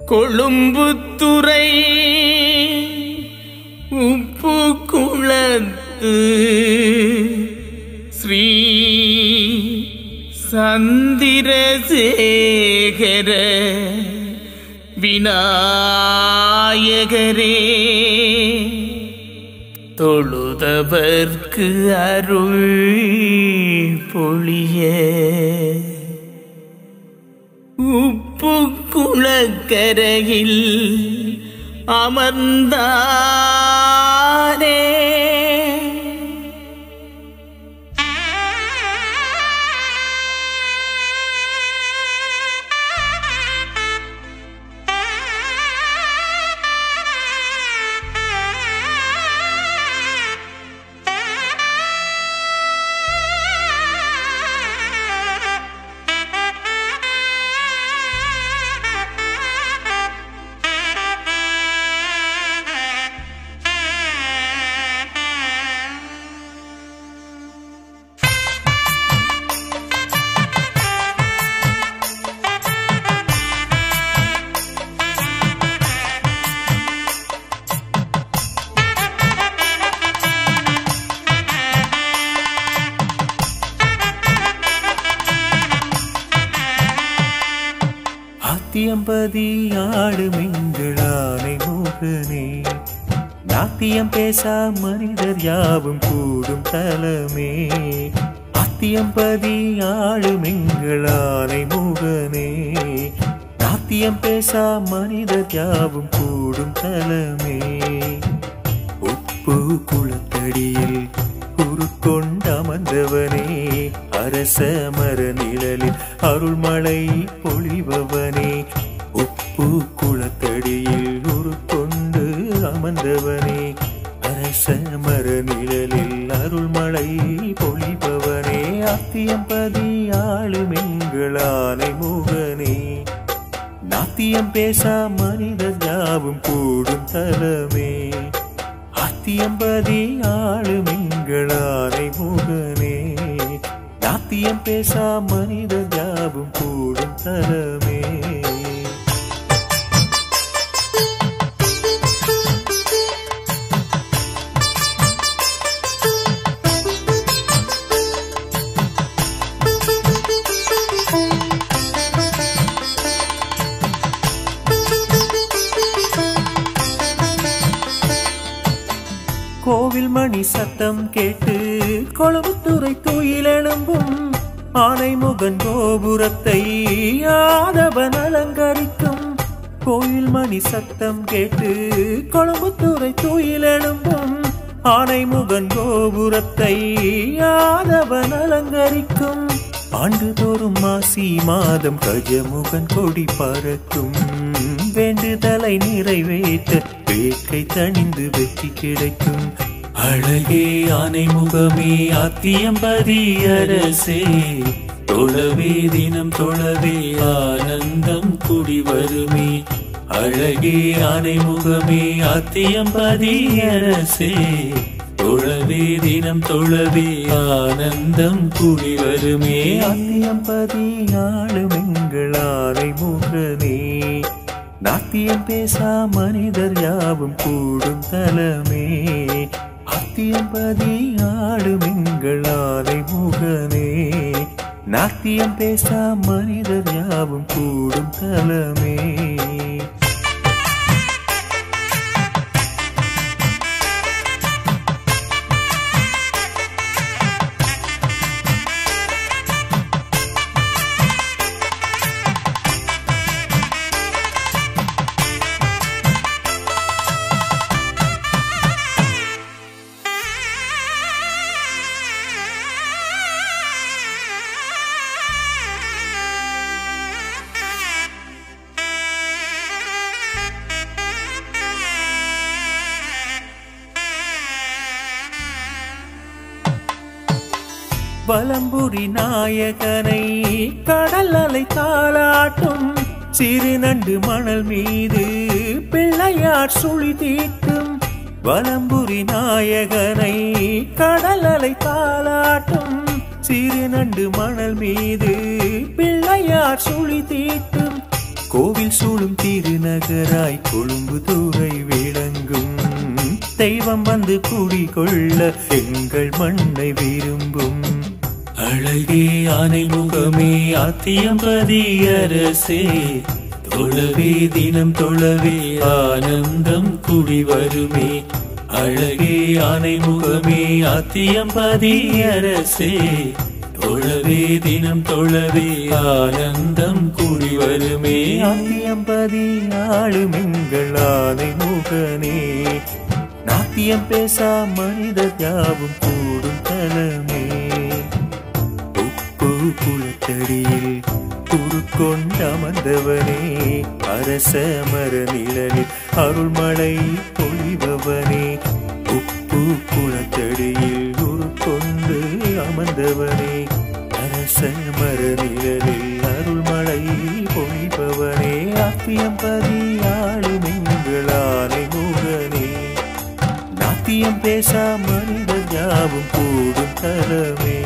கொழும்புத்துறை உப்பு குளத்து ஸ்ரீ சந்திரசேகர விநாயகரே தொழுதவர்க்கு அருள் பொழிய உப்பு குளக்கரையில் அமர்ந்தாரே ஆத்தியம்பதி ஆடுமெங்களானை மோகனே நாத்தியம் பேசா மனிதர் யாவும் கூடும் தலமே ஆத்தியம்பதி ஆடுமெங்களானை மோகனே நாத்தியம் பேசா மனிதர் யாவும் கூடும் தலமே உப்பு குளத்தடியில் உருக்கொண்டமர்ந்தவனே அரச மர நிழலில் அருள்மழை பொழிபவனே உப்பு குளத்தடியில் உருக்கொண்டு அமர்ந்தவனே அரச மர நிழலில் அருள்மழை பொழிபவனே அத்தியம்பதி ஆளுமெங்களானை முகனே நாத்தியம் பேசா மனிதர் யாவும் கூடும் தலமே ஆத்தியம்பதி ஆளுமிங்களானை முகனே நாத்தியம் பேசா மனிதர் யாவும் கூடும் தலமே கோவில் மணி சத்தம் கேட்டு கொழும்புத்துறை துயிலெழும்பும் ஆனைமுகன் கோபுரத்தை ஆதவன் அலங்கரிக்கும் கோயில் மணி சத்தம் கேட்டு கொழும்புத்துறை துயிலெழும்பும் ஆனைமுகன் கோபுரத்தை ஆதவன் அலங்கரிக்கும் ஆண்டுதோறும் மாசி மாதம் கஜமுகன் கொடி பறக்கும் வேண்டுதலை நிறைவேற்ற வேட்கை தணிந்து வெற்றி கிடைக்கும் அழகே ஆனை முகமே அத்தியம்பதி அரசே தொழவே தினம் தொழவே ஆனந்தம் குடி வருமே அழகே ஆனை முகமே அத்தியம்பதி அரசே தொழவே தினம் தொழவே ஆனந்தம் குடி வருமே அத்தியம்பதி ஆளுமெங்களானை முகனே நாத்தியம் பேசா மனிதர் யாவும் கூடும் தலமே அத்தியம்பதி ஆளுமெங்களானை முகனே நாத்தியம் பேசா மனிதர் யாவும் கூடும் தலமே வலம்புரி நாயகனை கடல் அலை தாளாட்டும் சிறு நண்டு மணல் மீது பிள்ளையார் சுழி தீட்டும் வலம்புரி நாயகனை கடல் அலை தாளாட்டும் சிறு நண்டு மணல் மீது பிள்ளையார் சுழி தீட்டும் கோவில் சூழும் திருநகராய் கொழும்பு தூரை விளங்கும் தெய்வம் வந்து குடிகொள்ள எங்கள் மண்ணை விரும்பும் அழகே ஆனை முகமே ஆத்தியம்பதி அரசே தொழவே தினம் தொழவே ஆனந்தம் குடி வருமே அழகே ஆனை முகமே ஆத்தியம்பதி அரசே தொழவே தினம் தொழவே ஆனந்தம் கூடி வருமே ஆத்தியம்பதி ஆளும் எங்கள் ஆனை முகனே நாத்தியம் பேசா மனித யாவும் கூடும் தலமே உப்பு குளத்தடியில் உருக்கொண்டமர்ந்தவனே அரச மர நிழலில் அருள்மழை பொழிபவனே உப்பு குளத்தடியில் உருக்கொண்டு அமர்ந்தவனே அரச மர நிழலில் அருள்மழை பொழிபவனே அத்தியம்பதி ஆளும் எங்களானை முகனே நாத்தியம் பேசா மனித யாவும் கூடும் தலமே